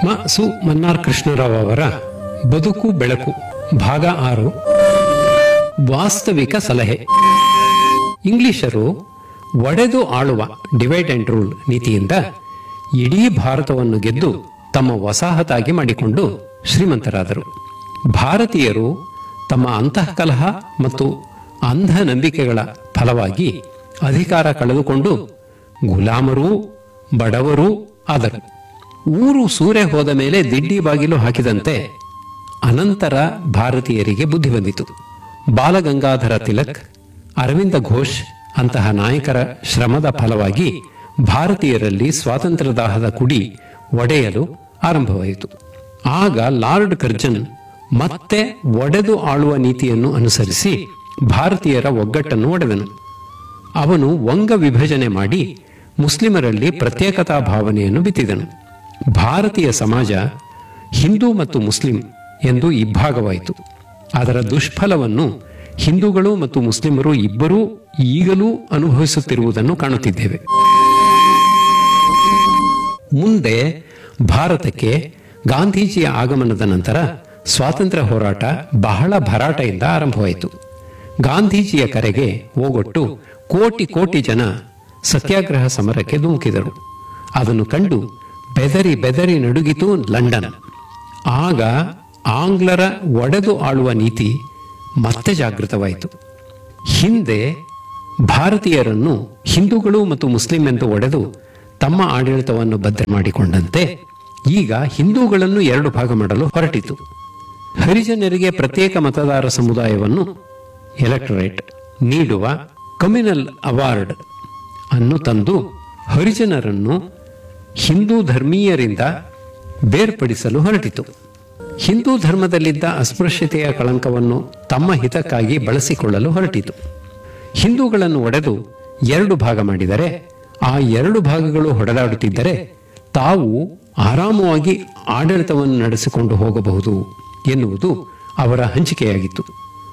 ಮ ಸು ಮನ್ನಾರ್ ಕೃಷ್ಣರಾವ್ ಅವರ ಬದುಕು ಬೆಳಕು ಭಾಗ ಆರು ವಾಸ್ತವಿಕ ಸಲಹೆ ಇಂಗ್ಲಿಷರು ಒಡೆದು ಆಳುವ ಡಿವೈಡ್ ಅಂಡ್ ರೂಲ್ ನೀತಿಯಿಂದ ಇಡೀ ಭಾರತವನ್ನು ಗೆದ್ದು ತಮ್ಮ ವಸಾಹತಾಗಿ ಮಾಡಿಕೊಂಡು ಶ್ರೀಮಂತರಾದರು ಭಾರತೀಯರು ತಮ್ಮ ಅಂತಃಕಲಹ ಮತ್ತು ಅಂಧ ನಂಬಿಕೆಗಳ ಫಲವಾಗಿ ಅಧಿಕಾರ ಕಳೆದುಕೊಂಡು ಗುಲಾಮರೂ ಬಡವರೂ ಆದರು ಊರು ಸೂರೆ ಹೋದ ಮೇಲೆ ದಿಡ್ಡಿ ಬಾಗಿಲು ಹಾಕಿದಂತೆ ಅನಂತರ ಭಾರತೀಯರಿಗೆ ಬುದ್ಧಿ ಬಂದಿತು ಬಾಲಗಂಗಾಧರ ತಿಲಕ್ ಅರವಿಂದ ಘೋಷ್ ಅಂತಹ ನಾಯಕರ ಶ್ರಮದ ಫಲವಾಗಿ ಭಾರತೀಯರಲ್ಲಿ ಸ್ವಾತಂತ್ರ್ಯದಾಹದ ಕುಡಿ ಒಡೆಯಲು ಆರಂಭವಾಯಿತು ಆಗ ಲಾರ್ಡ್ ಕರ್ಜನ್ ಮತ್ತೆ ಒಡೆದು ಆಳುವ ನೀತಿಯನ್ನು ಅನುಸರಿಸಿ ಭಾರತೀಯರ ಒಗ್ಗಟ್ಟನ್ನು ಒಡೆದನು ಅವನು ವಂಗ ವಿಭಜನೆ ಮಾಡಿ ಮುಸ್ಲಿಮರಲ್ಲಿ ಪ್ರತ್ಯೇಕತಾ ಭಾವನೆಯನ್ನು ಬಿತ್ತಿದನು ಭಾರತೀಯ ಸಮಾಜ ಹಿಂದೂ ಮತ್ತು ಮುಸ್ಲಿಂ ಎಂದು ಇಬ್ಬಾಗವಾಯಿತು ಅದರ ದುಷ್ಫಲವನ್ನು ಹಿಂದೂಗಳು ಮತ್ತು ಮುಸ್ಲಿಮರು ಇಬ್ಬರೂ ಈಗಲೂ ಅನುಭವಿಸುತ್ತಿರುವುದನ್ನು ಕಾಣುತ್ತಿದ್ದೇವೆ ಮುಂದೆ ಭಾರತಕ್ಕೆ ಗಾಂಧೀಜಿಯ ಆಗಮನದ ನಂತರ ಸ್ವಾತಂತ್ರ್ಯ ಹೋರಾಟ ಬಹಳ ಭರಾಟೆಯಿಂದ ಆರಂಭವಾಯಿತು ಗಾಂಧೀಜಿಯ ಕರೆಗೆ ಓಗೊಟ್ಟು ಕೋಟಿ ಕೋಟಿ ಜನ ಸತ್ಯಾಗ್ರಹ ಸಮರಕ್ಕೆ ಧುಮುಕಿದರು ಅದನ್ನು ಕಂಡು ಬೆದರಿ ಬೆದರಿ ನಡುಗಿತು ಲಂಡನ್ ಆಗ ಆಂಗ್ಲರ ಒಡೆದು ಆಳುವ ನೀತಿ ಮತ್ತೆ ಜಾಗೃತವಾಯಿತು ಹಿಂದೆ ಭಾರತೀಯರನ್ನು ಹಿಂದೂಗಳು ಮತ್ತು ಮುಸ್ಲಿಂ ಎಂದು ಒಡೆದು ತಮ್ಮ ಆಡಳಿತವನ್ನು ಭದ್ರ ಮಾಡಿಕೊಂಡಂತೆ ಈಗ ಹಿಂದೂಗಳನ್ನು ಎರಡು ಭಾಗ ಮಾಡಲು ಹೊರಟಿತು ಹರಿಜನರಿಗೆ ಪ್ರತ್ಯೇಕ ಮತದಾರ ಸಮುದಾಯವನ್ನು ಎಲೆಕ್ಟರೇಟ್ ನೀಡುವ ಕಮ್ಯುನಲ್ ಅವಾರ್ಡ್ ಅನ್ನು ತಂದು ಹರಿಜನರನ್ನು ಹಿಂದೂ ಧರ್ಮೀಯರಿಂದ ಬೇರ್ಪಡಿಸಲು ಹೊರಟಿತು ಹಿಂದೂ ಧರ್ಮದಲ್ಲಿದ್ದ ಅಸ್ಪೃಶ್ಯತೆಯ ಕಳಂಕವನ್ನು ತಮ್ಮ ಹಿತಕ್ಕಾಗಿ ಬಳಸಿಕೊಳ್ಳಲು ಹೊರಟಿತು ಹಿಂದೂಗಳನ್ನು ಒಡೆದು ಎರಡು ಭಾಗ ಮಾಡಿದರೆ ಆ ಎರಡು ಭಾಗಗಳು ಹೊಡೆದಾಡುತ್ತಿದ್ದರೆ ತಾವು ಆರಾಮವಾಗಿ ಆಡಳಿತವನ್ನು ನಡೆಸಿಕೊಂಡು ಹೋಗಬಹುದು ಎನ್ನುವುದು ಅವರ ಹಂಚಿಕೆಯಾಗಿತ್ತು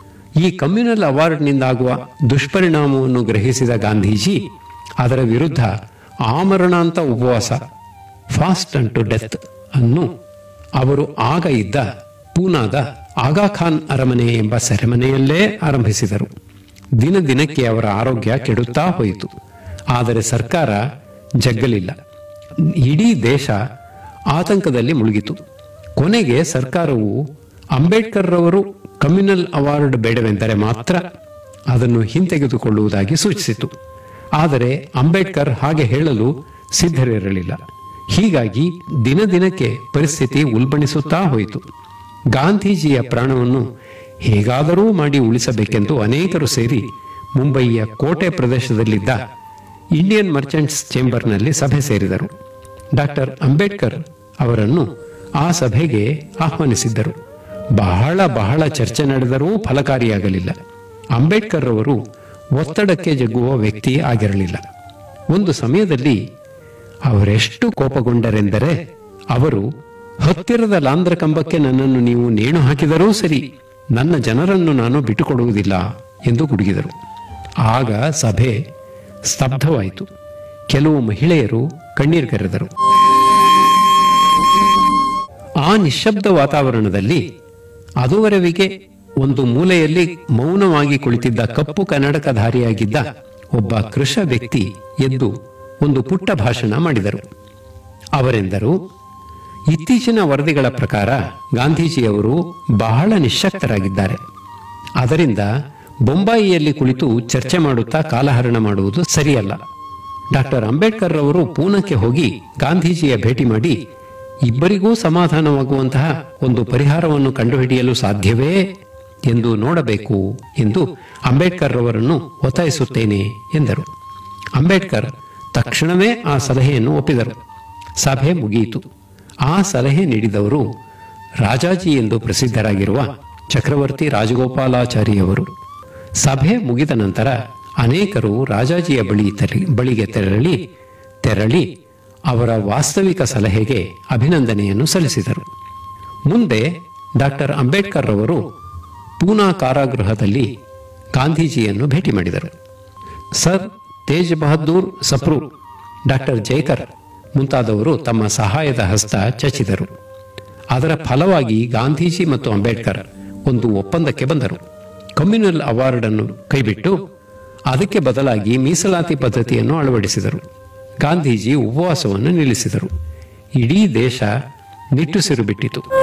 ಈ ಕಮ್ಯುನಲ್ ಅವಾರ್ಡ್ನಿಂದಾಗುವ ದುಷ್ಪರಿಣಾಮವನ್ನು ಗ್ರಹಿಸಿದ ಗಾಂಧೀಜಿ ಅದರ ವಿರುದ್ಧ ಆಮರಣಾಂತ ಉಪವಾಸ ಫಾಸ್ಟ್ ಅಂಡ್ ಟು ಡೆತ್ ಅನ್ನು ಅವರು ಆಗ ಇದ್ದ ಪೂನಾದ ಆಗಾ ಖಾನ್ ಅರಮನೆ ಎಂಬ ಸೆರೆಮನೆಯಲ್ಲೇ ಆರಂಭಿಸಿದರು ದಿನ ದಿನಕ್ಕೆ ಅವರ ಆರೋಗ್ಯ ಕೆಡುತ್ತಾ ಹೋಯಿತು ಆದರೆ ಸರ್ಕಾರ ಜಗ್ಗಲಿಲ್ಲ ಇಡೀ ದೇಶ ಆತಂಕದಲ್ಲಿ ಮುಳುಗಿತು ಕೊನೆಗೆ ಸರ್ಕಾರವು ಅಂಬೇಡ್ಕರ್ ರವರು ಕಮ್ಯುನಲ್ ಅವಾರ್ಡ್ ಬೇಡವೆಂದರೆ ಮಾತ್ರ ಅದನ್ನು ಹಿಂತೆಗೆದುಕೊಳ್ಳುವುದಾಗಿ ಸೂಚಿಸಿತು ಆದರೆ ಅಂಬೇಡ್ಕರ್ ಹಾಗೆ ಹೇಳಲು ಸಿದ್ಧರಿರಲಿಲ್ಲ ಹೀಗಾಗಿ ದಿನ ದಿನಕ್ಕೆ ಪರಿಸ್ಥಿತಿ ಉಲ್ಬಣಿಸುತ್ತಾ ಹೋಯಿತು ಗಾಂಧೀಜಿಯ ಪ್ರಾಣವನ್ನು ಹೇಗಾದರೂ ಮಾಡಿ ಉಳಿಸಬೇಕೆಂದು ಅನೇಕರು ಸೇರಿ ಮುಂಬಯಿಯ ಕೋಟೆ ಪ್ರದೇಶದಲ್ಲಿದ್ದ ಇಂಡಿಯನ್ ಮರ್ಚೆಂಟ್ಸ್ ಚೇಂಬರ್ನಲ್ಲಿ ಸಭೆ ಸೇರಿದರು ಡಾಕ್ಟರ್ ಅಂಬೇಡ್ಕರ್ ಅವರನ್ನು ಆ ಸಭೆಗೆ ಆಹ್ವಾನಿಸಿದ್ದರು ಬಹಳ ಬಹಳ ಚರ್ಚೆ ನಡೆದರೂ ಫಲಕಾರಿಯಾಗಲಿಲ್ಲ ಅಂಬೇಡ್ಕರ್ ಅವರು ಒತ್ತಡಕ್ಕೆ ಜಗ್ಗುವ ವ್ಯಕ್ತಿ ಆಗಿರಲಿಲ್ಲ ಒಂದು ಸಮಯದಲ್ಲಿ ಅವರೆಷ್ಟು ಕೋಪಗೊಂಡರೆಂದರೆ ಅವರು ಹತ್ತಿರದ ಲಾಂಧ್ರ ಕಂಬಕ್ಕೆ ನನ್ನನ್ನು ನೀವು ನೇಣು ಹಾಕಿದರೂ ಸರಿ ನನ್ನ ಜನರನ್ನು ನಾನು ಬಿಟ್ಟುಕೊಡುವುದಿಲ್ಲ ಎಂದು ಗುಡುಗಿದರು ಆಗ ಸಭೆ ಸ್ತಬ್ಧವಾಯಿತು ಕೆಲವು ಮಹಿಳೆಯರು ಕಣ್ಣೀರ್ಗರೆದರು ಆ ನಿಶ್ಶಬ್ದ ವಾತಾವರಣದಲ್ಲಿ ಅದುವರೆವಿಗೆ ಒಂದು ಮೂಲೆಯಲ್ಲಿ ಮೌನವಾಗಿ ಕುಳಿತಿದ್ದ ಕಪ್ಪು ಕನ್ನಡಕಧಾರಿಯಾಗಿದ್ದ ಒಬ್ಬ ಕೃಷ ವ್ಯಕ್ತಿ ಎದ್ದು ಒಂದು ಪುಟ್ಟ ಭಾಷಣ ಮಾಡಿದರು ಅವರೆಂದರು ಇತ್ತೀಚಿನ ವರದಿಗಳ ಪ್ರಕಾರ ಗಾಂಧೀಜಿಯವರು ಬಹಳ ನಿಶ್ಶಕ್ತರಾಗಿದ್ದಾರೆ ಅದರಿಂದ ಬೊಂಬಾಯಿಯಲ್ಲಿ ಕುಳಿತು ಚರ್ಚೆ ಮಾಡುತ್ತಾ ಕಾಲಹರಣ ಮಾಡುವುದು ಸರಿಯಲ್ಲ ಡಾಕ್ಟರ್ ಅಂಬೇಡ್ಕರ್ ರವರು ಪೂನಕ್ಕೆ ಹೋಗಿ ಗಾಂಧೀಜಿಯ ಭೇಟಿ ಮಾಡಿ ಇಬ್ಬರಿಗೂ ಸಮಾಧಾನವಾಗುವಂತಹ ಒಂದು ಪರಿಹಾರವನ್ನು ಕಂಡುಹಿಡಿಯಲು ಸಾಧ್ಯವೇ ಎಂದು ನೋಡಬೇಕು ಎಂದು ಅಂಬೇಡ್ಕರ್ ರವರನ್ನು ಒತ್ತಾಯಿಸುತ್ತೇನೆ ಎಂದರು ಅಂಬೇಡ್ಕರ್ ತಕ್ಷಣವೇ ಆ ಸಲಹೆಯನ್ನು ಒಪ್ಪಿದರು ಸಭೆ ಮುಗಿಯಿತು ಆ ಸಲಹೆ ನೀಡಿದವರು ರಾಜಾಜಿ ಎಂದು ಪ್ರಸಿದ್ಧರಾಗಿರುವ ಚಕ್ರವರ್ತಿ ರಾಜಗೋಪಾಲಾಚಾರಿಯವರು ಸಭೆ ಮುಗಿದ ನಂತರ ಅನೇಕರು ರಾಜಾಜಿಯ ಬಳಿ ತೆರ- ಬಳಿಗೆ ತೆರಳಿ ತೆರಳಿ ಅವರ ವಾಸ್ತವಿಕ ಸಲಹೆಗೆ ಅಭಿನಂದನೆಯನ್ನು ಸಲ್ಲಿಸಿದರು ಮುಂದೆ ಡಾಕ್ಟರ್ ಅಂಬೇಡ್ಕರ್ ಅವರು ಪೂನಾ ಕಾರಾಗೃಹದಲ್ಲಿ ಗಾಂಧೀಜಿಯನ್ನು ಭೇಟಿ ಮಾಡಿದರು ಸರ್ ತೇಜ್ ಬಹದ್ದೂರ್ ಸಪ್ರು ಡಾಕ್ಟರ್ ಜೈಕರ್ ಮುಂತಾದವರು ತಮ್ಮ ಸಹಾಯದ ಹಸ್ತ ಚಚಿದರು ಅದರ ಫಲವಾಗಿ ಗಾಂಧೀಜಿ ಮತ್ತು ಅಂಬೇಡ್ಕರ್ ಒಂದು ಒಪ್ಪಂದಕ್ಕೆ ಬಂದರು ಕಮ್ಯುನಲ್ ಅವಾರ್ಡ್ ಅನ್ನು ಕೈಬಿಟ್ಟು ಅದಕ್ಕೆ ಬದಲಾಗಿ ಮೀಸಲಾತಿ ಪದ್ಧತಿಯನ್ನು ಅಳವಡಿಸಿದರು ಗಾಂಧೀಜಿ ಉಪವಾಸವನ್ನು ನಿಲ್ಲಿಸಿದರು ಇಡೀ ದೇಶ ನಿಟ್ಟುಸಿರು ಬಿಟ್ಟಿತು